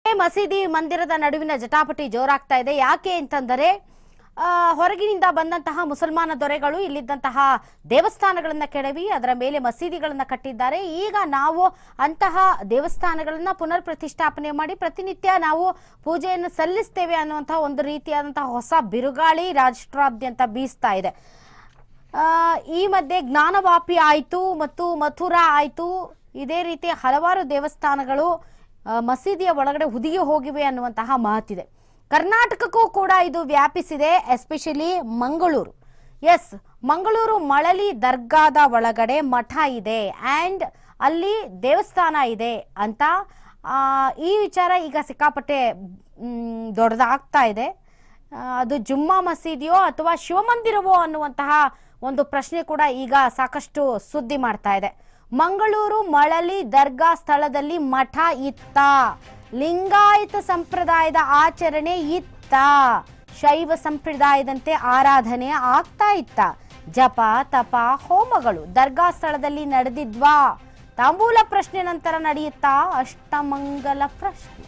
ಮಸೀದಿ ಮಂದಿರದ ನಡುವಿನ ಜಟಾಪಟಿ ಜೋರಾಗ್ತಾ ಇದೆ ಯಾಕೆ ಅಂತಂದರೆ ಆ, ಹೊರಗಿನಿಂದ ಬಂದಂತಹ ಮುಸಲ್ಮಾನ ದೊರೆಗಳು ಇಲ್ಲಿದ್ದಂತಹ ದೇವಸ್ಥಾನಗಳನ್ನ ಕೆಡವಿ ಅದರ ಮೇಲೆ ಮಸೀದಿಗಳನ್ನ ಕಟ್ಟಿದ್ದಾರೆ ಈಗ ನಾವು ಅಂತಹ ದೇವಸ್ಥಾನಗಳನ್ನ ಪುನರ್ ಪ್ರತಿಷ್ಠಾಪನೆ ಮಾಡಿ ಪ್ರತಿನಿತ್ಯ ನಾವು ಪೂಜೆಯನ್ನು ಸಲ್ಲಿಸ್ತೇವೆ ಅನ್ನುವಂತಹ ಒಂದು ರೀತಿಯಾದಂತಹ ಹೊಸ ಬಿರುಗಾಳಿ ರಾಷ್ಟ್ರಾದ್ಯಂತ ಬೀಸ್ತಾ ಇದೆ ಆ, ಈ ಮಧ್ಯೆ ಜ್ಞಾನವಾಪಿ ಆಯಿತು ಮತ್ತು ಮಥುರಾ ಆಯಿತು ಇದೇ ರೀತಿ ಹಲವಾರು ದೇವಸ್ಥಾನಗಳು ಆ, ಮಸೀದಿಯ ಒಳಗಡೆ ಹುದುಗಿ ಹೋಗಿವೆ ಅನ್ನುವಂತಹ ಮಾತಿದೆ ಕರ್ನಾಟಕಕ್ಕೂ ಕೂಡ ಇದು ವ್ಯಾಪಿಸಿದೆ ಎಸ್ಪೆಷಲಿ ಮಂಗಳೂರು ಎಸ್ ಮಂಗಳೂರು ಮಳಲಿ ದರ್ಗಾದ ಒಳಗಡೆ ಮಠ ಇದೆ ಆ್ಯಂಡ್ ಅಲ್ಲಿ ದೇವಸ್ಥಾನ ಇದೆ ಅಂತ ಆ, ಈ ವಿಚಾರ ಈಗ ಸಿಕ್ಕಾಪಟ್ಟೆ ಮ್, ದೊಡ್ಡದಾಗ್ತಾ ಇದೆ ಆ, ಅದು ಜುಮ್ಮಾ ಮಸೀದಿಯೋ ಅಥವಾ ಶಿವಮಂದಿರವೋ ಅನ್ನುವಂತಹ ಒಂದು ಪ್ರಶ್ನೆ ಕೂಡ ಈಗ ಸಾಕಷ್ಟು ಸುದ್ದಿ ಮಾಡ್ತಾ ಇದೆ ಮಂಗಳೂರು ಮಳಲಿ ದರ್ಗಾ ಸ್ಥಳದಲ್ಲಿ ಮಠ ಇತ್ತ ಲಿಂಗಾಯತ ಸಂಪ್ರದಾಯದ ಆಚರಣೆ ಇತ್ತ ಶೈವ ಸಂಪ್ರದಾಯದಂತೆ ಆರಾಧನೆ ಆಗ್ತಾ ಇತ್ತ ಜಪ ತಪ ಹೋಮಗಳು ದರ್ಗಾ ಸ್ಥಳದಲ್ಲಿ ನಡೆದಿದ್ವಾ ತಾಂಬೂಲ ಪ್ರಶ್ನೆ ನಂತರ ನಡೆಯುತ್ತಾ ಅಷ್ಟಮಂಗಲ ಪ್ರಶ್ನೆ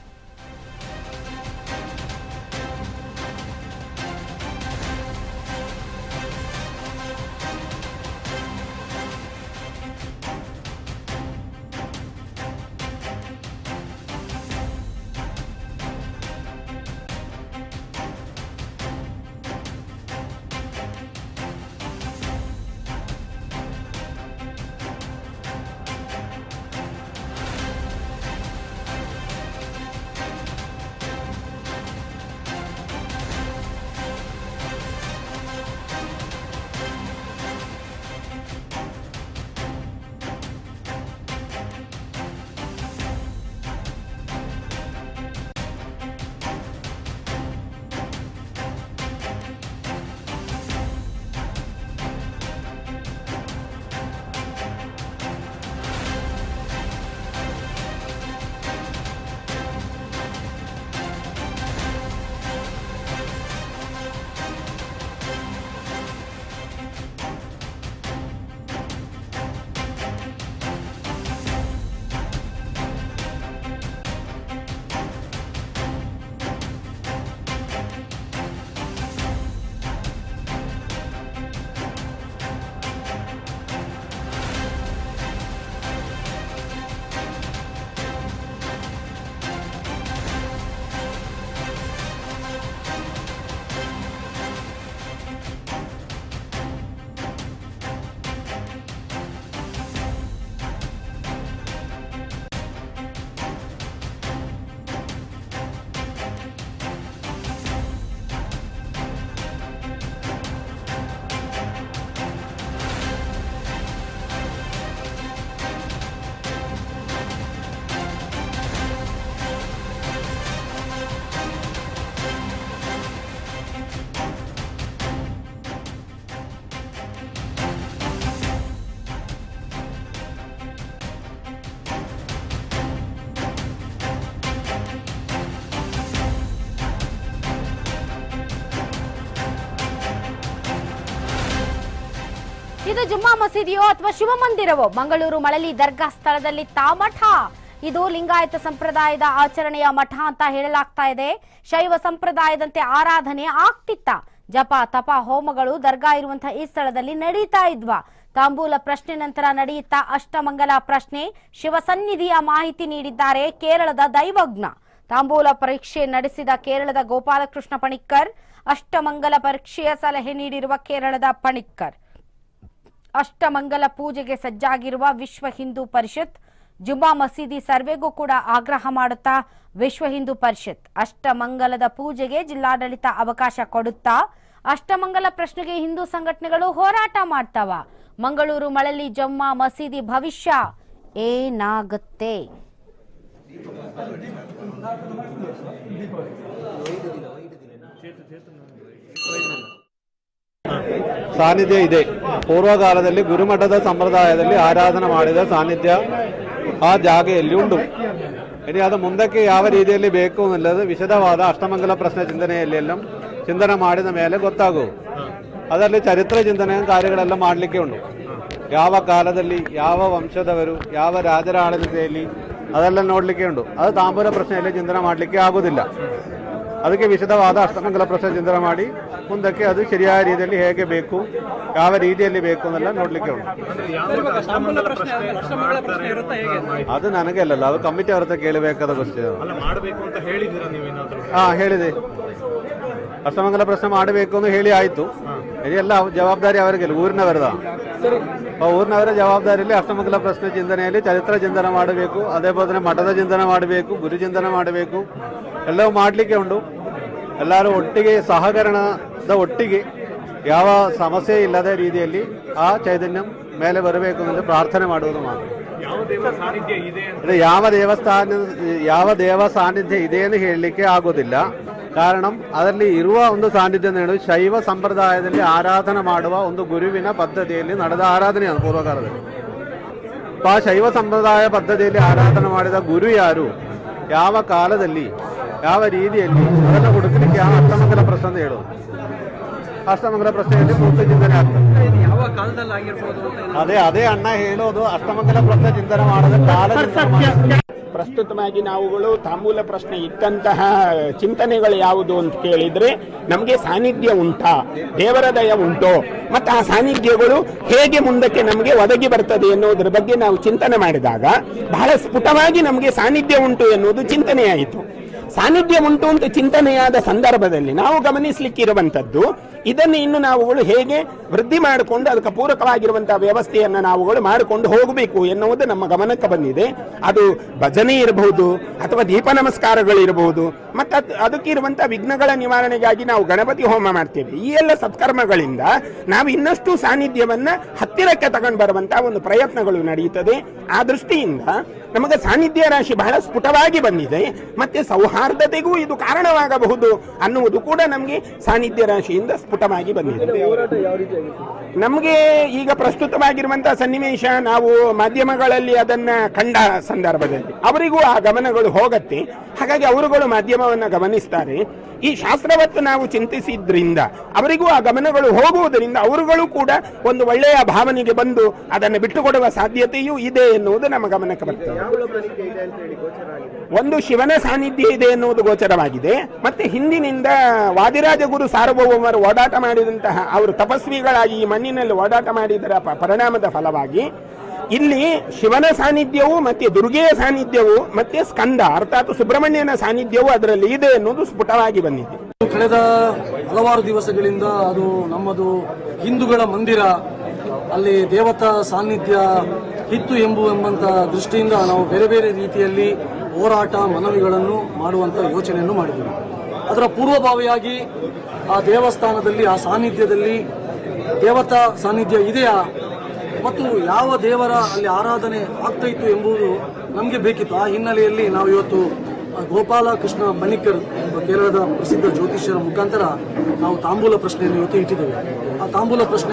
ಇದು ಜುಮ್ಮಾ ಮಸೀದಿಯೋ ಅಥವಾ ಶಿವಮಂದಿರವೋ ಮಂಗಳೂರು ಮಳಲಿ ದರ್ಗಾ ಸ್ಥಳದಲ್ಲಿ ತಾಮಠ ಇದು ಲಿಂಗಾಯತ ಸಂಪ್ರದಾಯದ ಆಚರಣೆಯ ಮಠ ಅಂತ ಹೇಳಲಾಗ್ತಾ ಇದೆ ಶೈವ ಸಂಪ್ರದಾಯದಂತೆ ಆರಾಧನೆ ಆಗ್ತಿತ್ತ ಜಪ ತಪ ಹೋಮಗಳು ದರ್ಗಾ ಇರುವಂತಹ ಈ ಸ್ಥಳದಲ್ಲಿ ನಡೀತಾ ಇದ್ವಾ ತಾಂಬೂಲ ಪ್ರಶ್ನೆ ನಂತರ ನಡೆಯುತ್ತಾ ಅಷ್ಟಮಂಗಲ ಪ್ರಶ್ನೆ ಶಿವಸನ್ನಿಧಿಯ ಮಾಹಿತಿ ನೀಡಿದ್ದಾರೆ ಕೇರಳದ ದೈವಜ್ಞ ತಾಂಬೂಲ ಪರೀಕ್ಷೆ ನಡೆಸಿದ ಕೇರಳದ ಗೋಪಾಲಕೃಷ್ಣ ಪಣಿಕ್ಕರ್ ಅಷ್ಟಮಂಗಲ ಪರೀಕ್ಷೆಯ ಸಲಹೆ ನೀಡಿರುವ ಕೇರಳದ ಪಣಿಕ್ಕರ್ ಅಷ್ಟಮಂಗಲ ಪೂಜೆಗೆ ಸಜ್ಜಾಗಿರುವ ವಿಶ್ವ ಹಿಂದೂ ಪರಿಷತ್ ಜುಮ್ಮಾ ಮಸೀದಿ ಸರ್ವೆಗೂ ಕೂಡ ಆಗ್ರಹ ಮಾಡುತ್ತಾ ವಿಶ್ವ ಹಿಂದೂ ಪರಿಷತ್ ಅಷ್ಟಮಂಗಲದ ಪೂಜೆಗೆ ಜಿಲ್ಲಾಡಳಿತ ಅವಕಾಶ ಕೊಡುತ್ತಾ ಅಷ್ಟಮಂಗಲ ಪ್ರಶ್ನೆಗೆ ಹಿಂದೂ ಸಂಘಟನೆಗಳು ಹೋರಾಟ ಮಾಡ್ತಾವ ಮಂಗಳೂರು ಮಳಲಿ ಜಮ್ಮಾ ಮಸೀದಿ ಭವಿಷ್ಯ ಏನಾಗುತ್ತೆ ಸಾನ್ನಿಧ್ಯ ಇದೆ ಪೂರ್ವಕಾಲದಲ್ಲಿ ಗುರುಮಠದ ಸಂಪ್ರದಾಯದಲ್ಲಿ ಆರಾಧನೆ ಮಾಡಿದ ಸಾನ್ನಿಧ್ಯ ಆ ಜಾಗೆಯಲ್ಲಿ ಉಂಟು ಇനി ಅದು ಮುಂದಕ್ಕೆ ಯಾವ ರೀತಿಯಲ್ಲಿ ಬೇಕು ಅನ್ನೋದು ವಿಶದವಾದ ಅಷ್ಟಮಂಗಲ ಪ್ರಶ್ನೆ ಚಿಂತನೆಯಲ್ಲಿ ಎಲ್ಲ ಚಿಂತನೆ ಮಾಡಿದ ಮೇಲೆ ಗೊತ್ತಾಗುವುದು ಅದರಲ್ಲಿ ಚರಿತ್ರ ಚಿಂತನೆ ಕಾರ್ಯಗಳೆಲ್ಲ ಮಾಡಲಿಕ್ಕೆ ಉಂಟು ಯಾವ ಕಾಲದಲ್ಲಿ ಯಾವ ವಂಶದವರು ಯಾವ ರಾಜರ ಆಡಳಿತೆಯಲ್ಲಿ ಅದೆಲ್ಲ ನೋಡ್ಲಿಕ್ಕೆ ಉಂಟು ಅದು ತಾಂಬೂಲ ಪ್ರಶ್ನೆಯಲ್ಲಿ ಚಿಂತನೆ ಮಾಡಲಿಕ್ಕೆ ಆಗುದಿಲ್ಲ ಅದಕ್ಕೆ ವಿಶದವಾದ ಅಷ್ಟಮಂಗಲ ಪ್ರಶ್ನೆ ಚಿಂತನೆ ಮಾಡಿ ಮುಂದಕ್ಕೆ ಅದು ಸರಿಯಾದ ರೀತಿಯಲ್ಲಿ ಹೇಗೆ ಬೇಕು ಯಾವ ರೀತಿಯಲ್ಲಿ ಬೇಕು ಅನ್ನೆಲ್ಲ ನೋಡ್ಲಿಕ್ಕೆ ಉಂಟು ಅದು ನನಗೆ ಅಲ್ಲಲ್ಲ ಅದು ಕಮಿಟಿ ಅವ್ರ ಹತ್ರ ಕೇಳಬೇಕಾದ ಕ್ವಶನ್ ಅಲ್ಲ ಮಾಡಬೇಕು ಅಂತ ಹೇಳಿದ್ದೀರಾ ನೀವೇನಾದ್ರೂ ಹಾ ಹೇಳಿದೆ ಅಷ್ಟಮಂಗಲ ಪ್ರಶ್ನೆ ಮಾಡಬೇಕು ಅಂತ ಹೇಳಿ ಆಯ್ತು ಇದೆಲ್ಲ ಜವಾಬ್ದಾರಿ ಅವರಿಗೆಲ್ಲ ಊರಿನವರದ ಆ ಊರಿನವರ ಜವಾಬ್ದಾರಿಯಲ್ಲಿ ಅಷ್ಟಮಂಗಲ ಪ್ರಶ್ನೆ ಚಿಂತನೆಯಲ್ಲಿ ಚರಿತ್ರ ಚಿಂತನೆ ಮಾಡಬೇಕು ಅದೇ ಬೋಧನೆ ಮಠದ ಚಿಂತನೆ ಮಾಡಬೇಕು ಗುರು ಚಿಂತನೆ ಮಾಡಬೇಕು ಎಲ್ಲವೂ ಮಾಡಲಿಕ್ಕೆ ಉಂಟು ಎಲ್ಲರೂ ಒಟ್ಟಿಗೆ ಸಹಕರಣದ ಒಟ್ಟಿಗೆ ಯಾವ ಸಮಸ್ಯೆ ಇಲ್ಲದ ರೀತಿಯಲ್ಲಿ ಆ ಚೈತನ್ಯ ಮೇಲೆ ಬರಬೇಕು ಎಂದು ಪ್ರಾರ್ಥನೆ ಮಾಡುವುದು ಮಾತ್ರ ಯಾವ ದೇವರ ಸಾನ್ನಿಧ್ಯ ಇದೆ ಅಂತ ಇದು ಯಾವ ದೇವಸ್ಥಾನ ಯಾವ ದೇವ ಸಾನ್ನಿಧ್ಯ ಇದೆ ಎಂದು ಹೇಳಲಿಕ್ಕೆ ಆಗೋದಿಲ್ಲ ಕಾರಣ ಅದರಲ್ಲಿ ಇರುವ ಒಂದು ಸಾನ್ನಿಧ್ಯ ಏನು ಶೈವ ಸಂಪ್ರದಾಯದಲ್ಲಿ ಆರಾಧನೆ ಮಾಡುವ ಒಂದು ಗುರುವಿನ ಪದ್ಧತಿಯಲ್ಲಿ ನಡೆದ ಆರಾಧನೆ ಅದು ಪೂರ್ವಕಾಲದಲ್ಲಿ ಆ ಶೈವ ಸಂಪ್ರದಾಯ ಪದ್ಧತಿಯಲ್ಲಿ ಆರಾಧನೆ ಮಾಡಿದ ಗುರು ಯಾರು ಯಾವ ಕಾಲದಲ್ಲಿ ಯಾವ ರೀತಿಯಲ್ಲಿ ಅದನ್ನು ಹುಡುಕಲಿಕ್ಕೆ ಯಾವ ಅಷ್ಟಮಂಗಲ ಪ್ರಶ್ನೆ ಅಂತ ಹೇಳೋದು ಅಷ್ಟಮಂಗಲ ಪ್ರಶ್ನೆಯಲ್ಲಿ ಪೂರ್ತಿ ಚಿಂತನೆ ಆಗ್ತದೆ ಯಾವ ಕಾಲದಲ್ಲಿ ಆಗಿರ್ಬೋದು ಅಂತ ಅದೇ ಅದೇ ಅಣ್ಣ ಹೇಳೋದು ಅಷ್ಟಮಂಗಲ ಪ್ರಶ್ನೆ ಚಿಂತನೆ ಮಾಡದ ಕಾಲ ಚಿಂತನೆ ಮಾಡೋದು. ಪ್ರಸ್ತುತವಾಗಿ ನಾವುಗಳು ತಾಂಬೂಲ ಪ್ರಶ್ನೆ ಇಟ್ಟಂತಹ ಚಿಂತನೆಗಳು ಯಾವುದು ಅಂತ ಕೇಳಿದ್ರೆ ನಮಗೆ ಸಾನ್ನಿಧ್ಯ ಉಂಟಾ ದೇವರ ದಯ ಉಂಟೋ ಮತ್ತು ಆ ಸಾನ್ನಿಧ್ಯಗಳು ಹೇಗೆ ಮುಂದಕ್ಕೆ ನಮಗೆ ಒದಗಿ ಬರ್ತದೆ ಎನ್ನುವುದರ ಬಗ್ಗೆ ನಾವು ಚಿಂತನೆ ಮಾಡಿದಾಗ ಬಹಳ ಸ್ಫುಟವಾಗಿ ನಮಗೆ ಸಾನ್ನಿಧ್ಯ ಉಂಟು ಎನ್ನುವುದು ಚಿಂತನೆಯಾಯಿತು ಸಾನ್ನಿಧ್ಯ ಉಂಟು ಅಂತ ಚಿಂತನೆಯಾದ ಸಂದರ್ಭದಲ್ಲಿ ನಾವು ಗಮನಿಸಲಿಕ್ಕಿರುವಂಥದ್ದು ಇದನ್ನು ಇನ್ನು ನಾವುಗಳು ಹೇಗೆ ವೃದ್ಧಿ ಮಾಡಿಕೊಂಡು ಅದಕ್ಕೆ ಪೂರಕವಾಗಿರುವಂತಹ ವ್ಯವಸ್ಥೆಯನ್ನು ನಾವುಗಳು ಮಾಡಿಕೊಂಡು ಹೋಗಬೇಕು ಎನ್ನುವುದು ನಮ್ಮ ಗಮನಕ್ಕೆ ಬಂದಿದೆ ಅದು ಭಜನೆ ಇರಬಹುದು ಅಥವಾ ದೀಪ ನಮಸ್ಕಾರಗಳಿರಬಹುದು ಮತ್ತು ಅದ್- ಅದಕ್ಕಿರುವಂತಹ ವಿಘ್ನಗಳ ನಿವಾರಣೆಗಾಗಿ ನಾವು ಗಣಪತಿ ಹೋಮ ಮಾಡ್ತೇವೆ ಈ ಎಲ್ಲ ಸತ್ಕರ್ಮಗಳಿಂದ ನಾವು ಇನ್ನಷ್ಟು ಸಾನ್ನಿಧ್ಯವನ್ನ ಹತ್ತಿರಕ್ಕೆ ತಗೊಂಡು ಬರುವಂತಹ ಒಂದು ಪ್ರಯತ್ನಗಳು ನಡೆಯುತ್ತದೆ ಆ ದೃಷ್ಟಿಯಿಂದ ನಮಗೆ ಸಾನ್ನಿಧ್ಯ ರಾಶಿ ಬಹಳ ಸ್ಫುಟವಾಗಿ ಬಂದಿದೆ ಮತ್ತೆ ಸೌಹಾರ್ದತೆಗೂ ಇದು ಕಾರಣವಾಗಬಹುದು ಅನ್ನುವುದು ಕೂಡ ನಮಗೆ ಸಾನ್ನಿಧ್ಯ ರಾಶಿಯಿಂದ ಸ್ಫುಟವಾಗಿ ಬಂದಿದೆ ನಮಗೆ ಈಗ ಪ್ರಸ್ತುತವಾಗಿರುವಂತಹ ಸನ್ನಿವೇಶ ನಾವು ಮಾಧ್ಯಮಗಳಲ್ಲಿ ಅದನ್ನ ಕಂಡ ಸಂದರ್ಭದಲ್ಲಿ ಅವರಿಗೂ ಆ ಗಮನಗಳು ಹೋಗತ್ತೆ ಹಾಗಾಗಿ ಅವರುಗಳು ಮಾಧ್ಯಮವನ್ನ ಗಮನಿಸ್ತಾರೆ ಈ ಶಾಸ್ತ್ರವತ್ತು ನಾವು ಚಿಂತಿಸಿದ್ರಿಂದ ಅವರಿಗೂ ಆ ಗಮನಗಳು ಹೋಗುವುದರಿಂದ ಅವರುಗಳು ಕೂಡ ಒಂದು ಒಳ್ಳೆಯ ಭಾವನೆಗೆ ಬಂದು ಅದನ್ನು ಬಿಟ್ಟುಕೊಡುವ ಸಾಧ್ಯತೆಯೂ ಇದೆ ಎನ್ನುವುದು ನಮ್ಮ ಗಮನಕ್ಕೆ ಬರ್ತದೆ ಒಂದು ಶಿವನ ಸಾನ್ನಿಧ್ಯ ಇದೆ ಎನ್ನುವುದು ಗೋಚರವಾಗಿದೆ ಮತ್ತೆ ಹಿಂದಿನಿಂದ ವಾದಿರಾಜ ಗುರು ಸಾರ್ವಭೌಮರು ಓಡಾಟ ಮಾಡಿದಂತಹ ಅವರು ತಪಸ್ವಿಗಳಾಗಿ ಈ ಮಣ್ಣಿನಲ್ಲಿ ಓಡಾಟ ಮಾಡಿದರ ಪ- ಪರಿಣಾಮದ ಫಲವಾಗಿ ಇಲ್ಲಿ ಶಿವನ ಸಾನ್ನಿಧ್ಯವು ಮತ್ತೆ ದುರ್ಗೆಯ ಸಾನ್ನಿಧ್ಯವು ಮತ್ತೆ ಸ್ಕಂದ ಅರ್ಥಾತ್ ಸುಬ್ರಹ್ಮಣ್ಯನ ಸಾನ್ನಿಧ್ಯವು ಅದರಲ್ಲಿ ಇದೆ ಎನ್ನುವುದು ಸ್ಫುಟವಾಗಿ ಬಂದಿದೆ ಕಳೆದ ಹಲವಾರು ದಿವಸಗಳಿಂದ ಅದು ನಮ್ಮದು ಹಿಂದೂಗಳ ಮಂದಿರ ಅಲ್ಲಿ ದೇವತಾ ಸಾನ್ನಿಧ್ಯ ಇತ್ತು ಎಂಬುವಂತ ದೃಷ್ಟಿಯಿಂದ ನಾವು ಬೇರೆ ಬೇರೆ ರೀತಿಯಲ್ಲಿ ಹೋರಾಟ ಮನವಿಗಳನ್ನು ಮಾಡುವಂತ ಯೋಚನೆಯನ್ನು ಮಾಡಿದ್ದೀವಿ ಅದರ ಪೂರ್ವಭಾವಿಯಾಗಿ ಆ ದೇವಸ್ಥಾನದಲ್ಲಿ ಆ ಸಾನ್ನಿಧ್ಯದಲ್ಲಿ ದೇವತಾ ಸಾನ್ನಿಧ್ಯ ಇದೆಯಾ ಮತ್ತು ಯಾವ ದೇವರ ಅಲ್ಲಿ ಆರಾಧನೆ ಆಗ್ತಾ ಇತ್ತು ಎಂಬುದು ನಮಗೆ ಬೇಕಿತ್ತು ಆ ಹಿನ್ನೆಲೆಯಲ್ಲಿ ನಾವು ಇವತ್ತು ಆ ಗೋಪಾಲ ಕೃಷ್ಣ ಬಣಿಕರ್ ಎಂಬ ಕೇರಳದ ಪ್ರಸಿದ್ಧ ಜ್ಯೋತಿಷ್ಯರ ಮುಖಾಂತರ ನಾವು ತಾಂಬೂಲ ಪ್ರಶ್ನೆಯನ್ನು ಇವತ್ತು ಇಟ್ಟಿದ್ದೇವೆ ಆ ತಾಂಬೂಲ ಪ್ರಶ್ನೆ